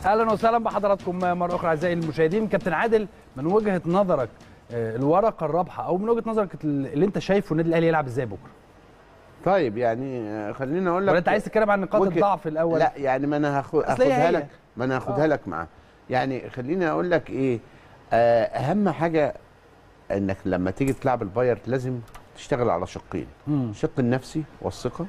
اهلا وسهلا بحضراتكم مره اخرى اعزائي المشاهدين كابتن عادل من وجهه نظرك آه، الورقه الرابحه او من وجهه نظرك اللي انت شايفه النادي الاهلي يلعب ازاي بكره طيب يعني آه، خليني اقول لك ولا انت عايز تتكلم عن نقاط وجه- الضعف الاول لا يعني ما انا هاخد أصل هي هاخدها هي. لك ما انا هاخدها آه. لك معاه يعني خليني اقول لك ايه آه، اهم حاجه انك لما تيجي تلعب الباير لازم تشتغل على شقين مم. الشق النفسي والثقه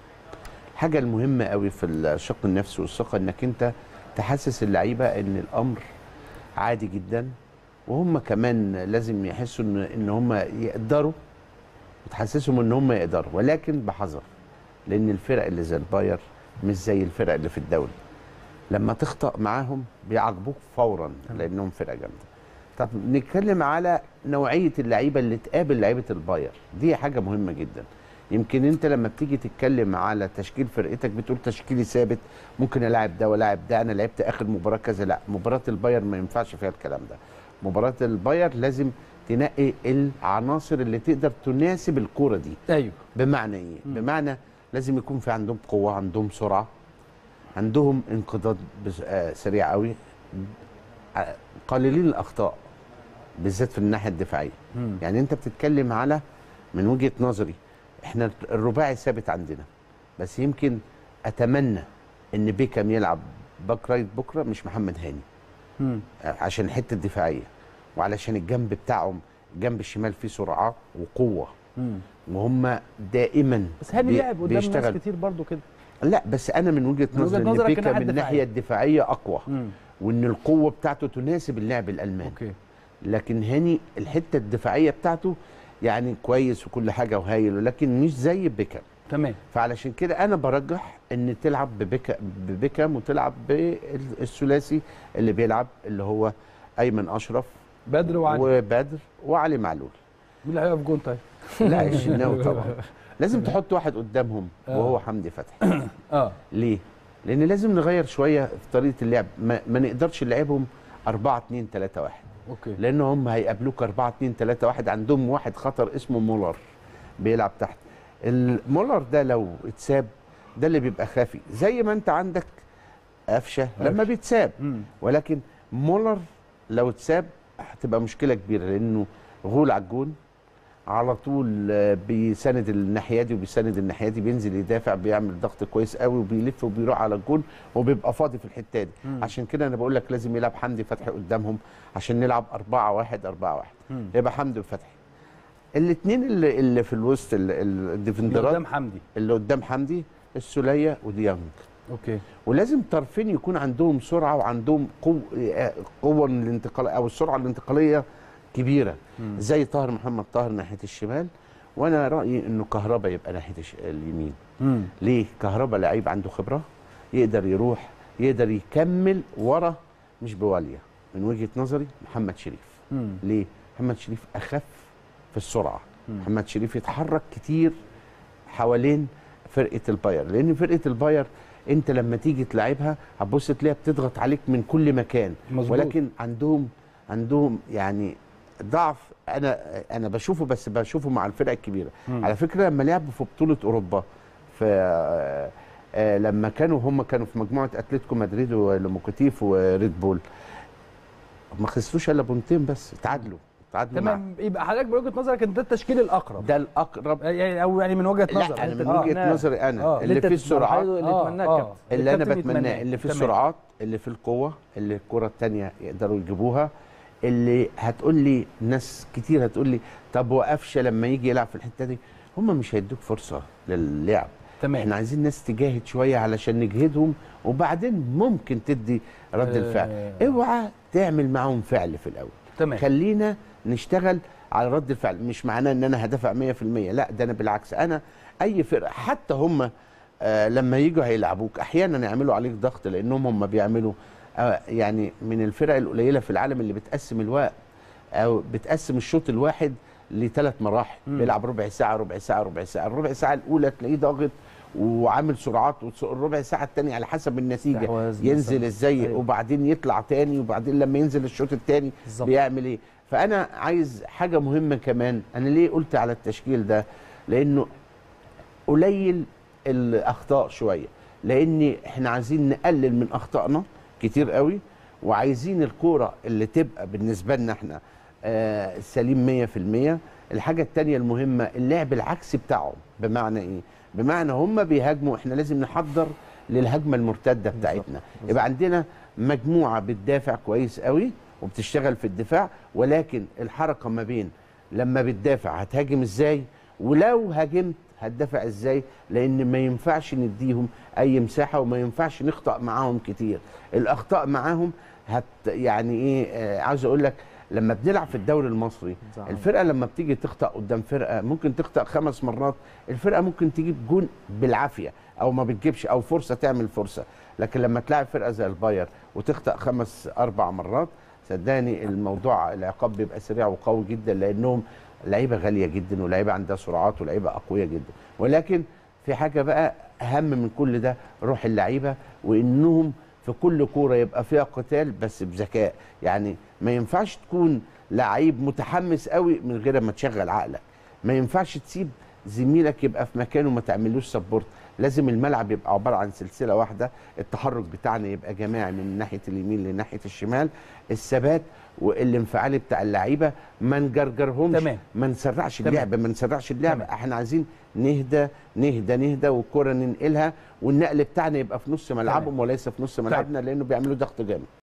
الحاجه المهمه قوي في الشق النفسي والثقه انك انت تحسس اللعيبه ان الامر عادي جدا وهم كمان لازم يحسوا ان ان هم يقدروا وتحسسهم ان هم يقدروا ولكن بحذر لان الفرق اللي زي الباير مش زي الفرق اللي في الدوري لما تخطأ معاهم بيعاقبوك فورا لانهم فرقه جامده طب نتكلم على نوعيه اللعيبه اللي تقابل لعيبه الباير دي حاجه مهمه جدا يمكن انت لما بتيجي تتكلم على تشكيل فرقتك بتقول تشكيلي ثابت ممكن العب ده ولاعب ده انا لعبت اخر مباراه كذا لا مباراه الباير ما ينفعش فيها الكلام ده مباراه الباير لازم تنقي العناصر اللي تقدر تناسب الكوره دي ايوه بمعنى ايه بمعنى لازم يكون في عندهم قوه عندهم سرعه عندهم انقضاض بس- آه، سريع قوي آه، قليلين الاخطاء بالذات في الناحيه الدفاعيه مم. يعني انت بتتكلم على من وجهه نظري احنا الرباعي ثابت عندنا بس يمكن اتمنى ان بيكام يلعب باك رايت بكره مش محمد هاني مم. عشان الحته الدفاعيه وعلشان الجنب بتاعهم الجنب الشمال فيه سرعه وقوه مم. وهم دائما بس هاني بي- لعب قدام ناس بيشتغل. كتير برضو كده لا بس انا من وجهه من وجهة نظري ان نظرك بيكا الناحية من الناحيه الدفاعيه اقوى مم. وان القوه بتاعته تناسب اللعب الالماني اوكي لكن هاني الحته الدفاعيه بتاعته يعني كويس وكل حاجه وهايل ولكن مش زي بيكام تمام فعلشان كده انا برجح ان تلعب ببيكا ببيكام وتلعب بالثلاثي اللي بيلعب اللي هو ايمن اشرف بدر وعلي وبدر وعلي معلول مين اللي هيقف جون طيب لا الشناوي طبعا لازم تحط واحد قدامهم آه. وهو حمدي فتحي اه ليه؟ لان لازم نغير شويه في طريقه اللعب ما, ما نقدرش نلعبهم 4 2 3 1 اوكي لان هم هيقابلوك 4 2 3 1 عندهم واحد خطر اسمه مولر بيلعب تحت المولر ده لو اتساب ده اللي بيبقى خافي زي ما انت عندك قفشه لما بيتساب مم. ولكن مولر لو اتساب هتبقى مشكله كبيره لانه غول على الجون على طول آه، بيساند الناحيه دي وبيساند الناحيه دي بينزل يدافع بيعمل ضغط كويس قوي وبيلف وبيروح على الجون وبيبقى فاضي في الحته دي مم. عشان كده انا بقول لك لازم يلعب حمدي فتحي قدامهم عشان نلعب 4 1 4 1 مم. يبقى حمدي وفتحي الاثنين اللي, اللي في الوسط ال- ال- اللي الديفندرات قدام حمدي اللي قدام حمدي السوليه وديانج اوكي ولازم طرفين يكون عندهم سرعه وعندهم قوه قوه الانتقال او السرعه الانتقاليه كبيره مم. زي طاهر محمد طاهر ناحيه الشمال وانا رايي انه كهربا يبقى ناحيه الش- اليمين مم. ليه كهربا لعيب عنده خبره يقدر يروح يقدر يكمل ورا مش بواليا من وجهه نظري محمد شريف مم. ليه محمد شريف اخف في السرعه مم. محمد شريف يتحرك كتير حوالين فرقه الباير لان فرقه الباير انت لما تيجي تلعبها هتبص تلاقيها بتضغط عليك من كل مكان مظبوط. ولكن عندهم عندهم يعني ضعف انا انا بشوفه بس بشوفه مع الفرق الكبيره مم. على فكره لما لعبوا في بطوله اوروبا في آه، آه، لما كانوا هم كانوا في مجموعه اتلتيكو مدريد ولوموكوتيف وريد بول ما خسروش الا بونتين بس تعادلوا تعادلوا مع تمام يبقى حضرتك بوجهه نظرك ان ده التشكيل الاقرب ده الاقرب يعني او يعني من وجهه نظر لا انا أنت- من آه. وجهه نظري انا آه. اللي فيه السرعات اللي آه، اتمناه آه. الكابتن اللي انا الكابتن بتمناه يتمناه. اللي في تمام. السرعات اللي في القوه اللي الكره الثانيه يقدروا يجيبوها اللي هتقول لي ناس كتير هتقول لي طب وقفشه لما يجي يلعب في الحته دي هم مش هيدوك فرصه للعب تمام احنا عايزين ناس تجاهد شويه علشان نجهدهم وبعدين ممكن تدي رد آه. الفعل اوعى تعمل معاهم فعل في الاول تمام خلينا نشتغل على رد الفعل مش معناه ان انا هدافع 100% لا ده انا بالعكس انا اي فرقه حتى هم آه لما يجوا هيلعبوك احيانا يعملوا عليك ضغط لانهم هم بيعملوا آه يعني من الفرق القليله في العالم اللي بتقسم الوقت او بتقسم الشوط الواحد لثلاث مراحل مم. بيلعب ربع ساعه ربع ساعه ربع ساعه الربع ساعه الاولى تلاقيه ضاغط وعامل سرعات والربع ساعه الثانيه على حسب النتيجه استحواذ ينزل مثلاً. ازاي أيوة. وبعدين يطلع تاني وبعدين لما ينزل الشوط الثاني بالظبط. بيعمل ايه فانا عايز حاجه مهمه كمان انا ليه قلت على التشكيل ده لانه قليل الاخطاء شويه لان احنا عايزين نقلل من اخطائنا كتير قوي وعايزين الكوره اللي تبقى بالنسبه لنا احنا آه سليم 100% الحاجه الثانيه المهمه اللعب العكسي بتاعهم بمعنى ايه بمعنى هم بيهاجموا احنا لازم نحضر للهجمه المرتده بتاعتنا يبقى عندنا مجموعه بتدافع كويس قوي وبتشتغل في الدفاع ولكن الحركه ما بين لما بتدافع هتهاجم ازاي ولو هاجمت هتدافع ازاي لان ما ينفعش نديهم اي مساحه وما ينفعش نخطا معاهم كتير الاخطاء معاهم هت يعني ايه آه عاوز اقول لك لما بنلعب في الدوري المصري صح. الفرقه لما بتيجي تخطا قدام فرقه ممكن تخطا خمس مرات الفرقه ممكن تجيب جون بالعافيه او ما بتجيبش او فرصه تعمل فرصه لكن لما تلاعب فرقه زي الباير وتخطا خمس اربع مرات صدقني الموضوع العقاب بيبقى سريع وقوي جدا لانهم لعيبه غاليه جدا ولاعيبه عندها سرعات ولاعيبه اقوياء جدا ولكن في حاجه بقى اهم من كل ده روح اللعيبه وانهم في كل كوره يبقى فيها قتال بس بذكاء يعني ما ينفعش تكون لعيب متحمس قوي من غير ما تشغل عقلك ما ينفعش تسيب زميلك يبقى في مكانه ما تعملوش سبورت لازم الملعب يبقى عباره عن سلسله واحده التحرك بتاعنا يبقى جماعي من ناحيه اليمين لناحيه الشمال الثبات والانفعالي بتاع اللعيبه ما نجرجرهمش تمام. ما نسرعش تمام. اللعب ما نسرعش اللعب تمام. احنا عايزين نهدى نهدى نهدى والكره ننقلها والنقل بتاعنا يبقى في نص ملعبهم وليس في نص ملعبنا لانه بيعملوا ضغط جامد